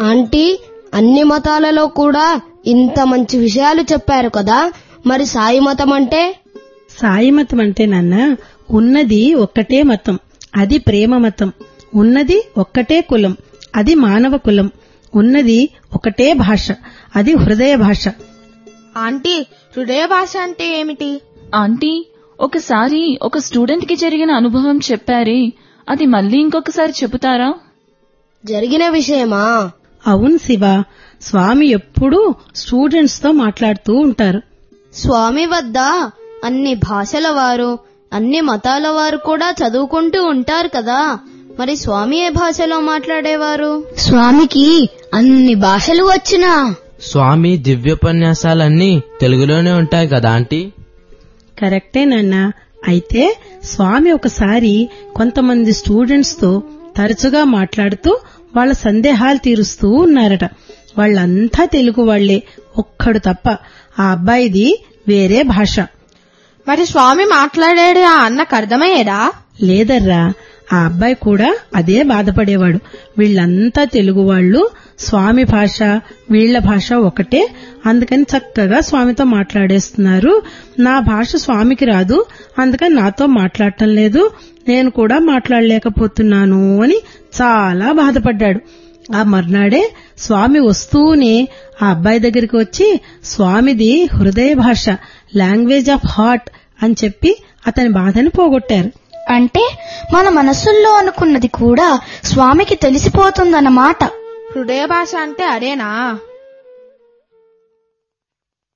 aunty అన్ని మతాలలో కూడా ఇంత మంచి విషయాలు చెప్పారు కదా మరి సాయి మతం అంటే సాయి మతం అంటే నాన్న ఉన్నది ఒక్కటే మతం అది ప్రేమ మతం ఉన్నది ఒక్కటే కులం అది మానవ కులం ఉన్నది ఒకటే భాష అది హృదయ భాష ఆంటీ హృదయ భాష అంటే ఏమిటి ఆంటీ ఒకసారి ఒక స్టూడెంట్ కి జరిగిన అనుభవం చెప్పారే అది మళ్ళీ ఇంకొకసారి చెబుతారా జరిగిన విషయమా అవును శివ స్వామి ఎప్పుడూ స్టూడెంట్స్ తో మాట్లాడుతూ ఉంటారు స్వామి వద్ద అన్ని భాషల వారు అన్ని మతాల వారు కూడా చదువుకుంటూ ఉంటారు కదా మరి స్వామి ఏ భాషలో మాట్లాడేవారు స్వామికి అన్ని భాషలు వచ్చినా స్వామి దివ్యోపన్యాసాలన్నీ తెలుగులోనే ఉంటాయి కదా ఆంటీ కరెక్టే నాన్న అయితే స్వామి ఒకసారి కొంతమంది స్టూడెంట్స్ తో తరచుగా మాట్లాడుతూ వాళ్ళ సందేహాలు తీరుస్తూ ఉన్నారట వాళ్ళంతా తెలుగు వాళ్లే ఒక్కడు తప్ప ఆ అబ్బాయిది వేరే భాష మరి స్వామి మాట్లాడాడు ఆ అన్నకు అర్థమయ్యేదా లేదర్రా ఆ అబ్బాయి కూడా అదే బాధపడేవాడు వీళ్ళంతా తెలుగు వాళ్ళు స్వామి భాష వీళ్ల భాష ఒకటే అందుకని చక్కగా స్వామితో మాట్లాడేస్తున్నారు నా భాష స్వామికి రాదు అందుకని నాతో మాట్లాడటం లేదు నేను కూడా మాట్లాడలేకపోతున్నాను అని చాలా బాధపడ్డాడు ఆ మర్నాడే స్వామి వస్తూనే ఆ అబ్బాయి దగ్గరికి వచ్చి స్వామిది హృదయ భాష లాంగ్వేజ్ ఆఫ్ హార్ట్ అని చెప్పి అతని బాధని పోగొట్టారు అంటే మన మనసుల్లో అనుకున్నది కూడా స్వామికి తెలిసిపోతుందన్నమాట హృదయ భాష అంటే అదేనా